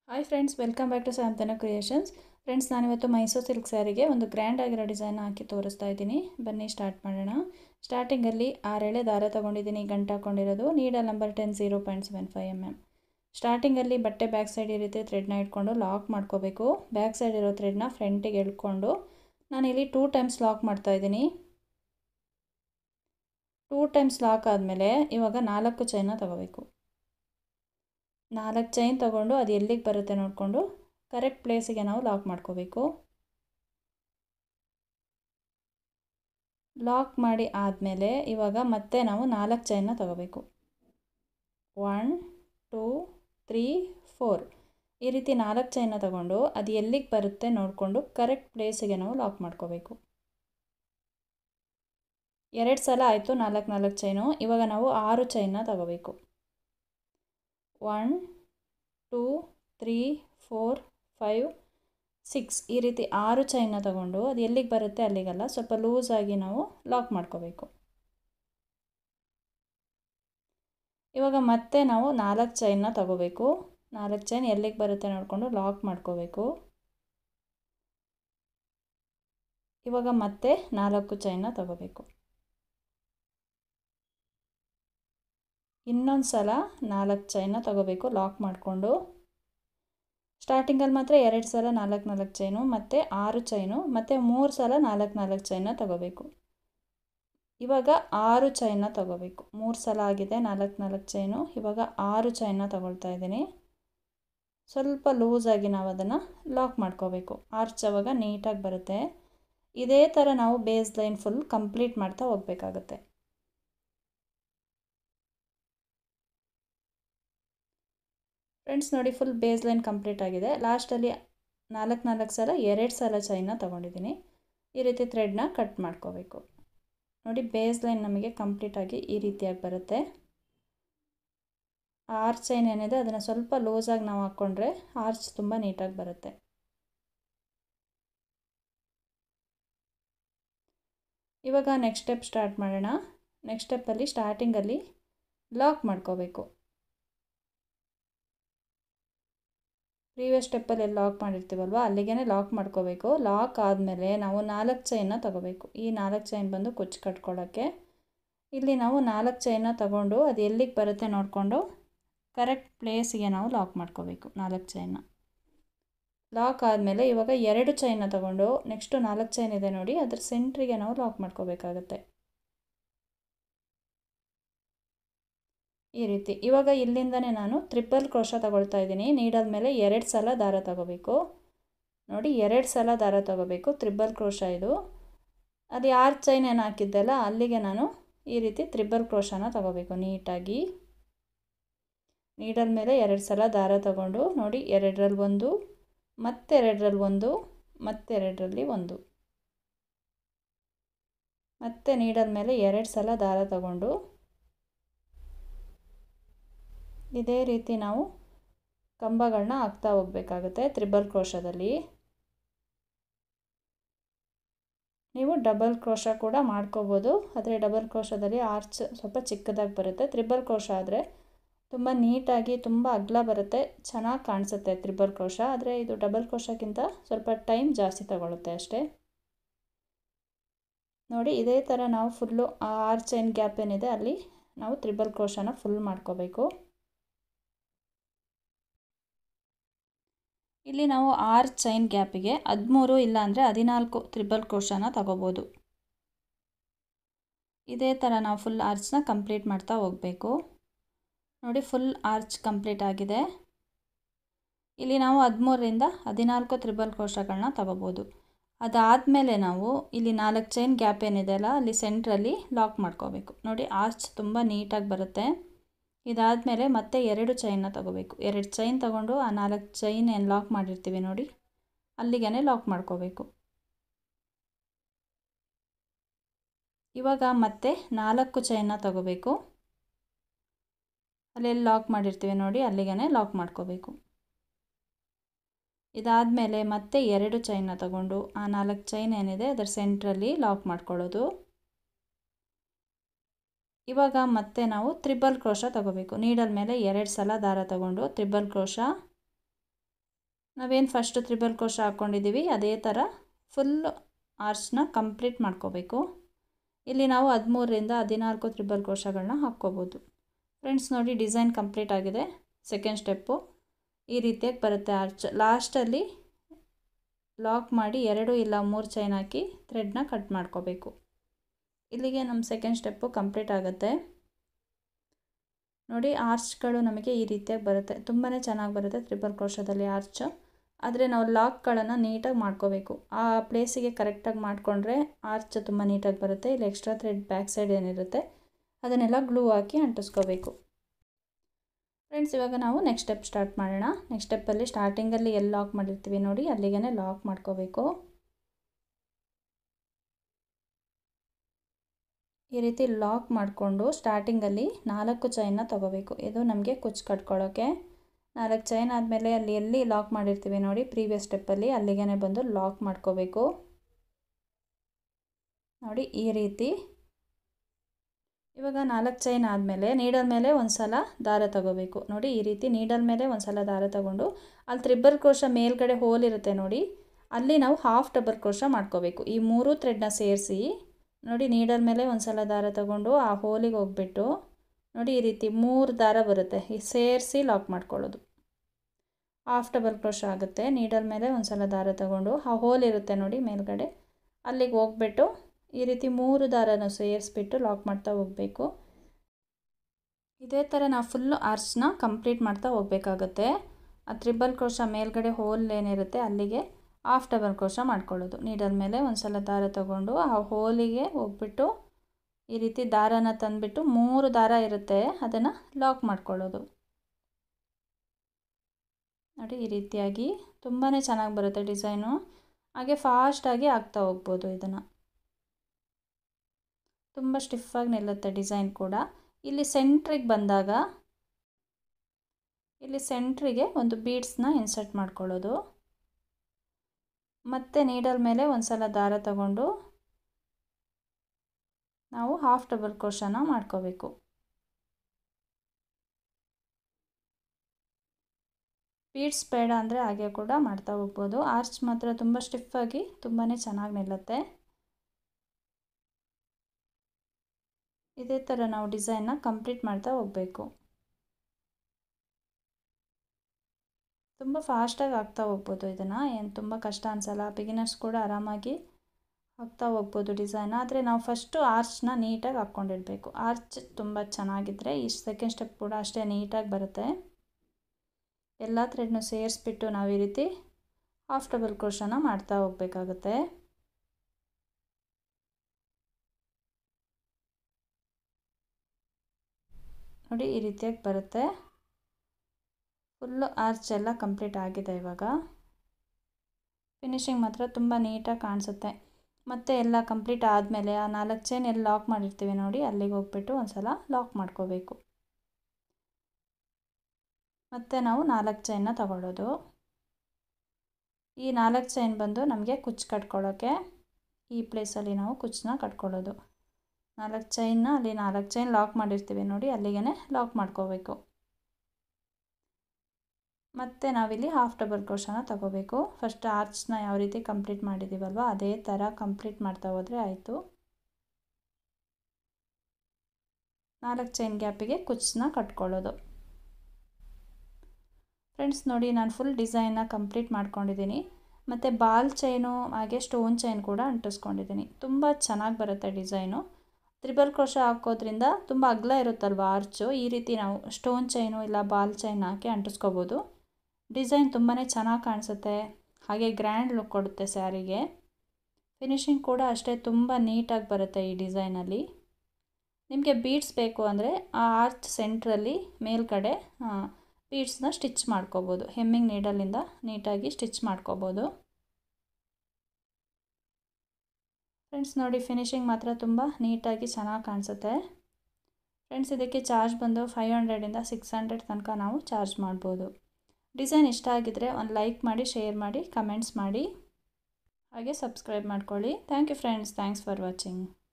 hi friends welcome back to Santhana creations friends ನಾನಿವತ್ತು Mysore silk ಸ್ಯಾರಿಗೆ ಒಂದು grand ಆಗಿರೋ ಡಿಸೈನ್ ಹಾಕಿ ತೋರಿಸ್ತಾ ಇದ್ದೀನಿ ಬನ್ನಿ ಸ್ಟಾರ್ಟ್ ಮಾಡೋಣ ಸ್ಟಾರ್ಟಿಂಗಲ್ಲಿ ಆರೆಳೆ ದಾರ ತೊಗೊಂಡಿದ್ದೀನಿ ಗಂಟು ಹಾಕೊಂಡಿರೋದು needle number ten zero point seven five M M ಸ್ಟಾರ್ಟಿಂಗಲ್ಲಿ ಬಟ್ಟೆ ಬ್ಯಾಕ್ ಸೈಡ್ ಈ ರೀತಿ ಥ್ರೆಡ್ನ ಇಟ್ಕೊಂಡು ಲಾಕ್ ಮಾಡ್ಕೋಬೇಕು ಬ್ಯಾಕ್ ಸೈಡ್ ಇರೋ ಥ್ರೆಡ್ನ ಫ್ರಂಟಿಗೆ ಎಳ್ಕೊಂಡು ನಾನಿಲ್ಲಿ ಟೂ ಟೈಮ್ಸ್ ಲಾಕ್ ಮಾಡ್ತಾಯಿದ್ದೀನಿ ಟೂ ಟೈಮ್ಸ್ ಲಾಕ್ ಆದಮೇಲೆ ಇವಾಗ ನಾಲ್ಕು ಚೈನ ತಗೋಬೇಕು ನಾಲ್ಕು ಚೈನ್ ತೊಗೊಂಡು ಅದು ಎಲ್ಲಿಗೆ ಬರುತ್ತೆ ನೋಡಿಕೊಂಡು ಕರೆಕ್ಟ್ ಪ್ಲೇಸಿಗೆ ನಾವು ಲಾಕ್ ಮಾಡ್ಕೋಬೇಕು ಲಾಕ್ ಮಾಡಿ ಆದಮೇಲೆ ಇವಾಗ ಮತ್ತೆ ನಾವು ನಾಲ್ಕು ಚೈನ್ನ ತಗೋಬೇಕು ಒನ್ ಟೂ ತ್ರೀ ಫೋರ್ ಈ ರೀತಿ ನಾಲ್ಕು ಚೈನ್ನ ತಗೊಂಡು ಅದು ಎಲ್ಲಿಗೆ ಬರುತ್ತೆ ನೋಡಿಕೊಂಡು ಕರೆಕ್ಟ್ ಪ್ಲೇಸಿಗೆ ನಾವು ಲಾಕ್ ಮಾಡ್ಕೋಬೇಕು ಎರಡು ಸಲ ಆಯಿತು ನಾಲ್ಕು ನಾಲ್ಕು ಚೈನು ಇವಾಗ ನಾವು ಆರು ಚೈನ್ನ ತಗೋಬೇಕು one two three four five six ಈ ರೀತಿ ಆರು ಚೈನ್ನ ತಗೊಂಡು ಅದು ಎಲ್ಲಿಗೆ ಬರುತ್ತೆ ಅಲ್ಲಿಗಲ್ಲ ಸ್ವಲ್ಪ ಲೂಸಾಗಿ ನಾವು ಲಾಕ್ ಮಾಡ್ಕೋಬೇಕು ಇವಾಗ ಮತ್ತೆ ನಾವು ನಾಲ್ಕು ಚೈನ್ನ ತಗೋಬೇಕು ನಾಲ್ಕು ಚೈನ್ ಎಲ್ಲಿಗೆ ಬರುತ್ತೆ ನೋಡಿಕೊಂಡು ಲಾಕ್ ಮಾಡ್ಕೋಬೇಕು ಇವಾಗ ಮತ್ತೆ ನಾಲ್ಕು ಚೈನ್ನ ತಗೋಬೇಕು ಇನ್ನೊಂದು ಸಲ ನಾಲ್ಕು ಚೈನ ತಗೋಬೇಕು ಲಾಕ್ ಮಾಡಿಕೊಂಡು ಸ್ಟಾರ್ಟಿಂಗಲ್ಲಿ ಮಾತ್ರ ಎರಡು ಸಲ ನಾಲ್ಕು ನಾಲ್ಕು ಚೈನು ಮತ್ತು ಆರು ಚೈನು ಮತ್ತು ಮೂರು ಸಲ ನಾಲ್ಕು ನಾಲ್ಕು ಚೈನ ತಗೋಬೇಕು ಇವಾಗ ಆರು ಚೈನ ತಗೋಬೇಕು ಮೂರು ಸಲ ಆಗಿದೆ ನಾಲ್ಕು ನಾಲ್ಕು ಚೈನು ಇವಾಗ ಆರು ಚೈನ ತಗೊಳ್ತಾ ಇದ್ದೀನಿ ಸ್ವಲ್ಪ ಲೂಸಾಗಿ ನಾವು ಅದನ್ನು ಲಾಕ್ ಮಾಡ್ಕೋಬೇಕು ಆರ್ಚ್ ಅವಾಗ ನೀಟಾಗಿ ಬರುತ್ತೆ ಇದೇ ಥರ ನಾವು ಬೇಸ್ ಲೈನ್ ಫುಲ್ ಕಂಪ್ಲೀಟ್ ಮಾಡ್ತಾ ಹೋಗಬೇಕಾಗುತ್ತೆ ಫ್ರೆಂಡ್ಸ್ ನೋಡಿ ಫುಲ್ ಬೇಸ್ ಲೈನ್ ಕಂಪ್ಲೀಟ್ ಆಗಿದೆ ಲಾಸ್ಟಲ್ಲಿ ನಾಲ್ಕು ನಾಲ್ಕು ಸಲ ಎರಡು ಸಲ ಚೈನ ತೊಗೊಂಡಿದ್ದೀನಿ ಈ ರೀತಿ ಥ್ರೆಡ್ನ ಕಟ್ ಮಾಡ್ಕೋಬೇಕು ನೋಡಿ ಬೇಸ್ ಲೈನ್ ನಮಗೆ ಕಂಪ್ಲೀಟಾಗಿ ಈ ರೀತಿಯಾಗಿ ಬರುತ್ತೆ ಆರ್ಚ್ ಚೈನ್ ಏನಿದೆ ಅದನ್ನು ಸ್ವಲ್ಪ ಲೂಸಾಗಿ ನಾವು ಹಾಕ್ಕೊಂಡ್ರೆ ಆರ್ಚ್ ತುಂಬ ನೀಟಾಗಿ ಬರುತ್ತೆ ಇವಾಗ ನೆಕ್ಸ್ಟ್ ಸ್ಟೆಪ್ ಸ್ಟಾರ್ಟ್ ಮಾಡೋಣ ನೆಕ್ಸ್ಟ್ ಸ್ಟೆಪ್ಪಲ್ಲಿ ಸ್ಟಾರ್ಟಿಂಗಲ್ಲಿ ಲಾಕ್ ಮಾಡ್ಕೋಬೇಕು ಪ್ರೀವಿಯಸ್ ಸ್ಟೆಪ್ಪಲ್ಲಿ ಎಲ್ಲಿ ಲಾಕ್ ಮಾಡಿರ್ತೀವಲ್ವ ಅಲ್ಲಿಗೆ ಲಾಕ್ ಮಾಡ್ಕೋಬೇಕು ಲಾಕ್ ಆದಮೇಲೆ ನಾವು ನಾಲ್ಕು ಚೈನ್ನ ತಗೋಬೇಕು ಈ ನಾಲ್ಕು ಚೈನ್ ಬಂದು ಕುಚ್ಚು ಕಟ್ಕೊಳ್ಳೋಕ್ಕೆ ಇಲ್ಲಿ ನಾವು ನಾಲ್ಕು ಚೈನ್ನ ತಗೊಂಡು ಅದು ಎಲ್ಲಿಗೆ ಬರುತ್ತೆ ನೋಡಿಕೊಂಡು ಕರೆಕ್ಟ್ ಪ್ಲೇಸಿಗೆ ನಾವು ಲಾಕ್ ಮಾಡ್ಕೋಬೇಕು ನಾಲ್ಕು ಚೈನ್ನ ಲಾಕ್ ಆದಮೇಲೆ ಇವಾಗ ಎರಡು ಚೈನ್ನ ತಗೊಂಡು ನೆಕ್ಸ್ಟು ನಾಲ್ಕು ಚೈನ್ ಇದೆ ನೋಡಿ ಅದ್ರ ಸೆಂಟ್ರಿಗೆ ನಾವು ಲಾಕ್ ಮಾಡ್ಕೋಬೇಕಾಗತ್ತೆ ಈ ರೀತಿ ಇವಾಗ ಇಲ್ಲಿಂದನೇ ನಾನು ಟ್ರಿಪಲ್ ಕ್ರೋಶ ತಗೊಳ್ತಾ ಇದ್ದೀನಿ ನೀಡಲ್ ಮೇಲೆ ಎರಡು ಸಲ ದಾರ ತಗೋಬೇಕು ನೋಡಿ ಎರಡು ಸಲ ದಾರ ತಗೋಬೇಕು ತ್ರಿಬಲ್ ಕ್ರೋಶ ಇದು ಅದು ಯಾರು ಚೈನ್ ಏನು ಹಾಕಿದ್ದೆಲ್ಲ ಅಲ್ಲಿಗೆ ನಾನು ಈ ರೀತಿ ತ್ರಿಬಲ್ ಕ್ರೋಶನ ತಗೋಬೇಕು ನೀಟಾಗಿ ನೀಡಲ್ ಮೇಲೆ ಎರಡು ಸಲ ದಾರ ತಗೊಂಡು ನೋಡಿ ಎರಡರಲ್ಲಿ ಒಂದು ಮತ್ತೆರಡರಲ್ಲಿ ಒಂದು ಮತ್ತೆರಡರಲ್ಲಿ ಒಂದು ಮತ್ತೆ ನೀಡಲ್ ಮೇಲೆ ಎರಡು ಸಲ ದಾರ ತಗೊಂಡು ಇದೇ ರೀತಿ ನಾವು ಕಂಬಗಳನ್ನ ಹಾಕ್ತಾ ಹೋಗಬೇಕಾಗುತ್ತೆ ತ್ರಿಬಲ್ ಕ್ರೋಶದಲ್ಲಿ ನೀವು ಡಬಲ್ ಕ್ರೋಶ ಕೂಡ ಮಾಡ್ಕೋಬೋದು ಆದರೆ ಡಬಲ್ ಕ್ರೋಶದಲ್ಲಿ ಆರ್ಚ್ ಸ್ವಲ್ಪ ಚಿಕ್ಕದಾಗಿ ಬರುತ್ತೆ ತ್ರಿಬಲ್ ಕ್ರೋಶ ಆದರೆ ತುಂಬ ನೀಟಾಗಿ ತುಂಬ ಅಗಲ ಬರುತ್ತೆ ಚೆನ್ನಾಗಿ ಕಾಣಿಸುತ್ತೆ ತ್ರಿಬಲ್ ಕ್ರೋಶ ಆದರೆ ಇದು ಡಬಲ್ ಕ್ರೋಶಕ್ಕಿಂತ ಸ್ವಲ್ಪ ಟೈಮ್ ಜಾಸ್ತಿ ತಗೊಳುತ್ತೆ ಅಷ್ಟೇ ನೋಡಿ ಇದೇ ಥರ ನಾವು ಫುಲ್ಲು ಆ ಆರ್ಚ್ ಏನು ಗ್ಯಾಪ್ ಏನಿದೆ ಅಲ್ಲಿ ನಾವು ತ್ರಿಬಲ್ ಕ್ರೋಶನ ಫುಲ್ ಮಾಡ್ಕೋಬೇಕು ಇಲ್ಲಿ ನಾವು ಆರು ಚೈನ್ ಗ್ಯಾಪಿಗೆ ಹದಿಮೂರು ಇಲ್ಲಾಂದರೆ ಹದಿನಾಲ್ಕು ತ್ರಿಬಲ್ ಕ್ರೋಶನ ತಗೋಬೋದು ಇದೇ ಥರ ನಾವು ಫುಲ್ ಆರ್ಚ್ನ ಕಂಪ್ಲೀಟ್ ಮಾಡ್ತಾ ಹೋಗಬೇಕು ನೋಡಿ ಫುಲ್ ಆರ್ಚ್ ಕಂಪ್ಲೀಟ್ ಆಗಿದೆ ಇಲ್ಲಿ ನಾವು ಹದಿಮೂರರಿಂದ ಹದಿನಾಲ್ಕು ತ್ರಿಬಲ್ ಕ್ರೋಶಗಳನ್ನ ತಗೋಬೋದು ಅದಾದಮೇಲೆ ನಾವು ಇಲ್ಲಿ ನಾಲ್ಕು ಚೈನ್ ಗ್ಯಾಪ್ ಏನಿದೆ ಅಲ್ಲ ಅಲ್ಲಿ ಸೆಂಟ್ರಲ್ಲಿ ಲಾಕ್ ಮಾಡ್ಕೋಬೇಕು ನೋಡಿ ಆರ್ಚ್ ತುಂಬ ನೀಟಾಗಿ ಬರುತ್ತೆ ಇದಾದಮೇಲೆ ಮತ್ತೆ ಎರಡು ಚೈನ್ನ ತಗೋಬೇಕು ಎರಡು ಚೈನ್ ತಗೊಂಡು ಆ ನಾಲ್ಕು ಚೈನ್ ಏನು ಲಾಕ್ ಮಾಡಿರ್ತೀವಿ ನೋಡಿ ಅಲ್ಲಿಗೆ ಲಾಕ್ ಮಾಡ್ಕೋಬೇಕು ಇವಾಗ ಮತ್ತೆ ನಾಲ್ಕು ಚೈನ್ನ ತಗೋಬೇಕು ಅಲ್ಲೆಲ್ಲಿ ಲಾಕ್ ಮಾಡಿರ್ತೀವಿ ನೋಡಿ ಅಲ್ಲಿಗೆ ಲಾಕ್ ಮಾಡ್ಕೋಬೇಕು ಇದಾದಮೇಲೆ ಮತ್ತೆ ಎರಡು ಚೈನ್ನ ತಗೊಂಡು ಆ ನಾಲ್ಕು ಚೈನ್ ಏನಿದೆ ಅದರ ಸೆಂಟ್ರಲ್ಲಿ ಲಾಕ್ ಮಾಡ್ಕೊಳ್ಳೋದು ಇವಾಗ ಮತ್ತೆ ನಾವು ತ್ರಿಬಲ್ ಕ್ರೋಶ ತಗೋಬೇಕು ನೀಡಲ್ ಮೇಲೆ ಎರಡು ಸಲ ದಾರ ತಗೊಂಡು ತ್ರಿಬಲ್ ಕ್ರೋಶ ನಾವೇನು ಫಸ್ಟು ತ್ರಿಬಲ್ ಕ್ರೋಶ ಹಾಕ್ಕೊಂಡಿದ್ದೀವಿ ಅದೇ ಥರ ಫುಲ್ ಆರ್ಚ್ನ ಕಂಪ್ಲೀಟ್ ಮಾಡ್ಕೋಬೇಕು ಇಲ್ಲಿ ನಾವು ಹದಿಮೂರರಿಂದ ಹದಿನಾಲ್ಕು ತ್ರಿಬಲ್ ಕ್ರೋಶಗಳನ್ನ ಹಾಕ್ಕೋಬೋದು ಫ್ರೆಂಡ್ಸ್ ನೋಡಿ ಡಿಸೈನ್ ಕಂಪ್ಲೀಟ್ ಆಗಿದೆ ಸೆಕೆಂಡ್ ಸ್ಟೆಪ್ಪು ಈ ರೀತಿಯಾಗಿ ಬರುತ್ತೆ ಆರ್ಚ್ ಲಾಸ್ಟಲ್ಲಿ ಲಾಕ್ ಮಾಡಿ ಎರಡು ಇಲ್ಲ ಮೂರು ಚೈನ್ ಹಾಕಿ ಥ್ರೆಡ್ನ ಕಟ್ ಮಾಡ್ಕೋಬೇಕು ಇಲ್ಲಿಗೆ ನಮ್ಮ ಸೆಕೆಂಡ್ ಸ್ಟೆಪ್ಪು ಕಂಪ್ಲೀಟ್ ಆಗುತ್ತೆ ನೋಡಿ ಆರ್ಚ್ಗಳು ನಮಗೆ ಈ ರೀತಿಯಾಗಿ ಬರುತ್ತೆ ತುಂಬಾ ಚೆನ್ನಾಗಿ ಬರುತ್ತೆ ತ್ರಿಬಲ್ ಕ್ರೋಶದಲ್ಲಿ ಆರ್ಚ್ ಆದರೆ ನಾವು ಲಾಕ್ಗಳನ್ನು ನೀಟಾಗಿ ಮಾಡ್ಕೋಬೇಕು ಆ ಪ್ಲೇಸಿಗೆ ಕರೆಕ್ಟಾಗಿ ಮಾಡಿಕೊಂಡ್ರೆ ಆರ್ಚ್ ತುಂಬ ನೀಟಾಗಿ ಬರುತ್ತೆ ಇಲ್ಲಿ ಎಕ್ಸ್ಟ್ರಾ ಥ್ರೆಡ್ ಬ್ಯಾಕ್ ಸೈಡ್ ಏನಿರುತ್ತೆ ಅದನ್ನೆಲ್ಲ ಗ್ಲೂ ಹಾಕಿ ಅಂಟಿಸ್ಕೋಬೇಕು ಫ್ರೆಂಡ್ಸ್ ಇವಾಗ ನಾವು ನೆಕ್ಸ್ಟ್ ಸ್ಟೆಪ್ ಸ್ಟಾರ್ಟ್ ಮಾಡೋಣ ನೆಕ್ಸ್ಟ್ ಸ್ಟೆಪ್ಪಲ್ಲಿ ಸ್ಟಾರ್ಟಿಂಗಲ್ಲಿ ಎಲ್ಲಿ ಲಾಕ್ ಮಾಡಿರ್ತೀವಿ ನೋಡಿ ಅಲ್ಲಿಗೆ ಲಾಕ್ ಮಾಡ್ಕೋಬೇಕು ಈ ರೀತಿ ಲಾಕ್ ಮಾಡಿಕೊಂಡು ಸ್ಟಾರ್ಟಿಂಗಲ್ಲಿ ನಾಲ್ಕು ಚೈನ್ನ ತೊಗೋಬೇಕು ಇದು ನಮಗೆ ಕುಚ್ಚು ಕಟ್ಕೊಳ್ಳೋಕ್ಕೆ ನಾಲ್ಕು ಚೈನ್ ಆದಮೇಲೆ ಅಲ್ಲಿ ಎಲ್ಲಿ ಲಾಕ್ ಮಾಡಿರ್ತೀವಿ ನೋಡಿ ಪ್ರೀವಿಯಸ್ ಸ್ಟೆಪ್ಪಲ್ಲಿ ಅಲ್ಲಿಗೆ ಬಂದು ಲಾಕ್ ಮಾಡ್ಕೋಬೇಕು ನೋಡಿ ಈ ರೀತಿ ಇವಾಗ ನಾಲ್ಕು ಚೈನ್ ಆದಮೇಲೆ ನೀಡಲ್ ಮೇಲೆ ಒಂದು ಸಲ ದಾರ ತಗೋಬೇಕು ನೋಡಿ ಈ ರೀತಿ ನೀಡಲ್ ಮೇಲೆ ಒಂದು ಸಲ ದಾರ ತಗೊಂಡು ಅಲ್ಲಿ ತ್ರಿಬ್ಬಲ್ ಕ್ರೋಶ ಮೇಲ್ಗಡೆ ಹೋಲ್ ಇರುತ್ತೆ ನೋಡಿ ಅಲ್ಲಿ ನಾವು ಹಾಫ್ ಡಬಲ್ ಕ್ರೋಶ ಮಾಡ್ಕೋಬೇಕು ಈ ಮೂರು ಥ್ರೆಡ್ನ ಸೇರಿಸಿ ನೋಡಿ ನೀಡಲ್ ಮೇಲೆ ಒಂದು ಸಲ ದಾರ ತಗೊಂಡು ಆ ಹೋಲಿಗೆ ಹೋಗ್ಬಿಟ್ಟು ನೋಡಿ ಈ ರೀತಿ ಮೂರು ದಾರ ಬರುತ್ತೆ ಈ ಸೇರಿಸಿ ಲಾಕ್ ಮಾಡ್ಕೊಳ್ಳೋದು ಹಾಫ್ ಡಬಲ್ ಕ್ರೋಶ ಆಗುತ್ತೆ ನೀಡಲ್ ಮೇಲೆ ಒಂದು ಸಲ ದಾರ ತಗೊಂಡು ಆ ಹೋಲ್ ಇರುತ್ತೆ ನೋಡಿ ಮೇಲ್ಗಡೆ ಅಲ್ಲಿಗೆ ಹೋಗ್ಬಿಟ್ಟು ಈ ರೀತಿ ಮೂರು ದಾರನ ಸೇರಿಸ್ಬಿಟ್ಟು ಲಾಕ್ ಮಾಡ್ತಾ ಹೋಗಬೇಕು ಇದೇ ಥರ ನಾವು ಫುಲ್ಲು ಆರ್ಚ್ನ ಕಂಪ್ಲೀಟ್ ಮಾಡ್ತಾ ಹೋಗಬೇಕಾಗತ್ತೆ ಆ ತ್ರಿಬಲ್ ಕ್ರೋಶ ಮೇಲ್ಗಡೆ ಹೋಲ್ ಏನಿರುತ್ತೆ ಅಲ್ಲಿಗೆ ಹಾಫ್ ಡಬಲ್ ಕ್ರೋಶ ಮಾಡ್ಕೊಳ್ಳೋದು ನೀಡಲ್ ಮೇಲೆ ಒಂದು ಸಲ ದಾರ ತಗೊಂಡು ಆ ಹೋಲಿಗೆ ಹೋಗ್ಬಿಟ್ಟು ಈ ರೀತಿ ದಾರನ ತಂದುಬಿಟ್ಟು ಮೂರು ದಾರ ಇರುತ್ತೆ ಅದನ್ನು ಲಾಕ್ ಮಾಡ್ಕೊಳ್ಳೋದು ನೋಡಿ ಈ ರೀತಿಯಾಗಿ ತುಂಬಾ ಚೆನ್ನಾಗಿ ಬರುತ್ತೆ ಡಿಸೈನು ಹಾಗೆ ಫಾಸ್ಟಾಗಿ ಆಗ್ತಾ ಹೋಗ್ಬೋದು ಇದನ್ನು ತುಂಬ ಸ್ಟಿಫಾಗಿ ನಿಲ್ಲುತ್ತೆ ಡಿಸೈನ್ ಕೂಡ ಇಲ್ಲಿ ಸೆಂಟ್ರಿಗೆ ಬಂದಾಗ ಇಲ್ಲಿ ಸೆಂಟ್ರಿಗೆ ಒಂದು ಬೀಡ್ಸ್ನ ಇನ್ಸರ್ಟ್ ಮಾಡ್ಕೊಳ್ಳೋದು ಮತ್ತು ನೀಡಲ್ ಮೇಲೆ ಒಂದು ಸಲ ದಾರ ತಗೊಂಡು ನಾವು ಹಾಫ್ ಡಬಲ್ ಕ್ರೋಶನ ಮಾಡ್ಕೋಬೇಕು ಬೀಡ್ಸ್ ಬೇಡ ಅಂದರೆ ಹಾಗೆ ಕೂಡ ಮಾಡ್ತಾ ಹೋಗ್ಬೋದು ಆರ್ಚ್ ಮಾತ್ರ ತುಂಬ ಸ್ಟಿಫಾಗಿ ತುಂಬಾ ಚೆನ್ನಾಗಿ ನಿಲ್ಲುತ್ತೆ ಇದೇ ಥರ ನಾವು ಡಿಸೈನ್ನ ಕಂಪ್ಲೀಟ್ ಮಾಡ್ತಾ ಹೋಗಬೇಕು ತುಂಬ ಫಾಸ್ಟಾಗಿ ಆಗ್ತಾ ಹೋಗ್ಬೋದು ಇದನ್ನು ಏನು ತುಂಬ ಕಷ್ಟ ಅನಿಸಲ್ಲ ಬಿಗಿನರ್ಸ್ ಕೂಡ ಆರಾಮಾಗಿ ಹಾಕ್ತಾ ಹೋಗ್ಬೋದು ಡಿಸೈನ್ ಆದರೆ ನಾವು ಫಸ್ಟು ಆರ್ಚ್ನ ನೀಟಾಗಿ ಹಾಕ್ಕೊಂಡಿರ್ಬೇಕು ಆರ್ಚ್ ತುಂಬ ಚೆನ್ನಾಗಿದ್ದರೆ ಈ ಸೆಕೆಂಡ್ ಸ್ಟೆಪ್ ಕೂಡ ಅಷ್ಟೇ ನೀಟಾಗಿ ಬರುತ್ತೆ ಎಲ್ಲ ಥ್ರೆಡ್ನು ಸೇರಿಸ್ಬಿಟ್ಟು ನಾವು ಈ ರೀತಿ ಹಾಫ್ ಡಬಲ್ ಕ್ರೋಶನ ಮಾಡ್ತಾ ಹೋಗಬೇಕಾಗುತ್ತೆ ನೋಡಿ ಈ ರೀತಿಯಾಗಿ ಬರುತ್ತೆ ಫುಲ್ಲು ಆರ್ಚ್ ಎಲ್ಲ ಕಂಪ್ಲೀಟ್ ಆಗಿದೆ ಇವಾಗ ಫಿನಿಶಿಂಗ್ ಮಾತ್ರ ತುಂಬ ನೀಟಾಗಿ ಕಾಣಿಸುತ್ತೆ ಮತ್ತು ಎಲ್ಲ ಕಂಪ್ಲೀಟ್ ಆದಮೇಲೆ ಆ ನಾಲ್ಕು ಚೈನ್ ಎಲ್ಲಿ ಲಾಕ್ ಮಾಡಿರ್ತೀವಿ ನೋಡಿ ಅಲ್ಲಿಗೆ ಹೋಗ್ಬಿಟ್ಟು ಒಂದು ಸಲ ಲಾಕ್ ಮಾಡ್ಕೋಬೇಕು ಮತ್ತು ನಾವು ನಾಲ್ಕು ಚೈನ್ನ ತಗೊಳ್ಳೋದು ಈ ನಾಲ್ಕು ಚೈನ್ ಬಂದು ನಮಗೆ ಕುಚ್ಚು ಕಟ್ಕೊಳ್ಳೋಕ್ಕೆ ಈ ಪ್ಲೇಸಲ್ಲಿ ನಾವು ಕುಚ್ಚನ್ನ ಕಟ್ಕೊಳ್ಳೋದು ನಾಲ್ಕು ಚೈನ್ನ ಅಲ್ಲಿ ನಾಲ್ಕು ಚೈನ್ ಲಾಕ್ ಮಾಡಿರ್ತೀವಿ ನೋಡಿ ಅಲ್ಲಿಗೆ ಲಾಕ್ ಮಾಡ್ಕೋಬೇಕು ಮತ್ತು ನಾವಿಲ್ಲಿ ಹಾಫ್ ಡಬಲ್ ಕ್ರೋಶನ ತಗೋಬೇಕು ಫಸ್ಟ್ ಆರ್ಚ್ನ ಯಾವ ರೀತಿ ಕಂಪ್ಲೀಟ್ ಮಾಡಿದ್ದೀವಲ್ವ ಅದೇ ಥರ ಕಂಪ್ಲೀಟ್ ಮಾಡ್ತಾ ಹೋದರೆ ಆಯಿತು ನಾಲ್ಕು ಚೈನ್ ಗ್ಯಾಪಿಗೆ ಕುಚ್ಚನ್ನ ಕಟ್ಕೊಳ್ಳೋದು ಫ್ರೆಂಡ್ಸ್ ನೋಡಿ ನಾನು ಫುಲ್ ಡಿಸೈನ್ನ ಕಂಪ್ಲೀಟ್ ಮಾಡ್ಕೊಂಡಿದ್ದೀನಿ ಮತ್ತು ಬಾಲ್ ಚೈನು ಹಾಗೆ ಸ್ಟೋನ್ ಚೈನ್ ಕೂಡ ಅಂಟಿಸ್ಕೊಂಡಿದ್ದೀನಿ ತುಂಬ ಚೆನ್ನಾಗಿ ಬರುತ್ತೆ ಡಿಸೈನು ತ್ರಿಬಲ್ ಕ್ರೋಶ ಹಾಕೋದ್ರಿಂದ ತುಂಬ ಅಗಲ ಇರುತ್ತಲ್ವ ಆರ್ಚು ಈ ರೀತಿ ನಾವು ಸ್ಟೋನ್ ಚೈನು ಇಲ್ಲ ಬಾಲ್ ಚೈನ್ ಹಾಕಿ ಅಂಟಿಸ್ಕೋಬೋದು ಡಿಸೈನ್ ತುಂಬಾ ಚೆನ್ನಾಗಿ ಕಾಣಿಸುತ್ತೆ ಹಾಗೆ ಗ್ರ್ಯಾಂಡ್ ಲುಕ್ ಕೊಡುತ್ತೆ ಸ್ಯಾರಿಗೆ ಫಿನಿಶಿಂಗ್ ಕೂಡ ಅಷ್ಟೇ ತುಂಬ ನೀಟಾಗಿ ಬರುತ್ತೆ ಈ ಡಿಸೈನಲ್ಲಿ ನಿಮಗೆ ಬೀಡ್ಸ್ ಬೇಕು ಅಂದರೆ ಆ ಆರ್ಚ್ ಸೆಂಟ್ರಲ್ಲಿ ಮೇಲ್ಗಡೆ ಬೀಡ್ಸ್ನ ಸ್ಟಿಚ್ ಮಾಡ್ಕೋಬೋದು ಹೆಮ್ಮಿಂಗ್ ನೀಡಲಿಂದ ನೀಟಾಗಿ ಸ್ಟಿಚ್ ಮಾಡ್ಕೋಬೋದು ಫ್ರೆಂಡ್ಸ್ ನೋಡಿ ಫಿನಿಶಿಂಗ್ ಮಾತ್ರ ತುಂಬ ನೀಟಾಗಿ ಚೆನ್ನಾಗಿ ಕಾಣಿಸುತ್ತೆ ಫ್ರೆಂಡ್ಸ್ ಇದಕ್ಕೆ ಚಾರ್ಜ್ ಬಂದು ಫೈವ್ ಹಂಡ್ರೆಡಿಂದ ಸಿಕ್ಸ್ ಹಂಡ್ರೆಡ್ ತನಕ ನಾವು ಚಾರ್ಜ್ ಮಾಡ್ಬೋದು ಡಿಸೈನ್ ಇಷ್ಟ ಆಗಿದ್ದರೆ ಒಂದು ಲೈಕ್ ಮಾಡಿ ಶೇರ್ ಮಾಡಿ ಕಮೆಂಟ್ಸ್ ಮಾಡಿ ಹಾಗೆ ಸಬ್ಸ್ಕ್ರೈಬ್ ಮಾಡ್ಕೊಳ್ಳಿ thank you friends thanks for watching